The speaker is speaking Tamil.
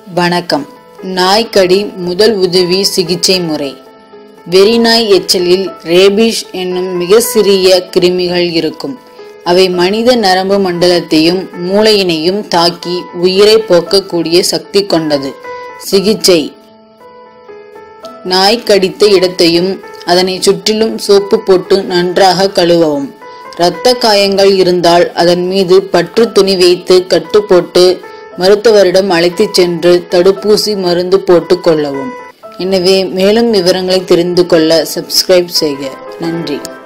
வணக்கம் நாய்க்கடி முதல் உதவி சிகிச்சை முறை வெறிநாய் எச்சலில் ரேபிஷ் என்னும் மிக சிறிய கிருமிகள் இருக்கும் அவை மனித நரம்பு மண்டலத்தையும் மூளையினையும் தாக்கி உயிரை போக்கக்கூடிய சக்தி கொண்டது சிகிச்சை நாய் கடித்த இடத்தையும் அதனை சுற்றிலும் சோப்பு போட்டு நன்றாக கழுவவும் இரத்த காயங்கள் இருந்தால் அதன் மீது பற்று துணி வைத்து கட்டு போட்டு மருத்துவரிடம் அழைத்துச் சென்று தடுப்பூசி மருந்து போட்டுக் கொள்ளவும் எனவே மேலும் விவரங்களை தெரிந்து கொள்ள சப்ஸ்கிரைப் செய்க நன்றி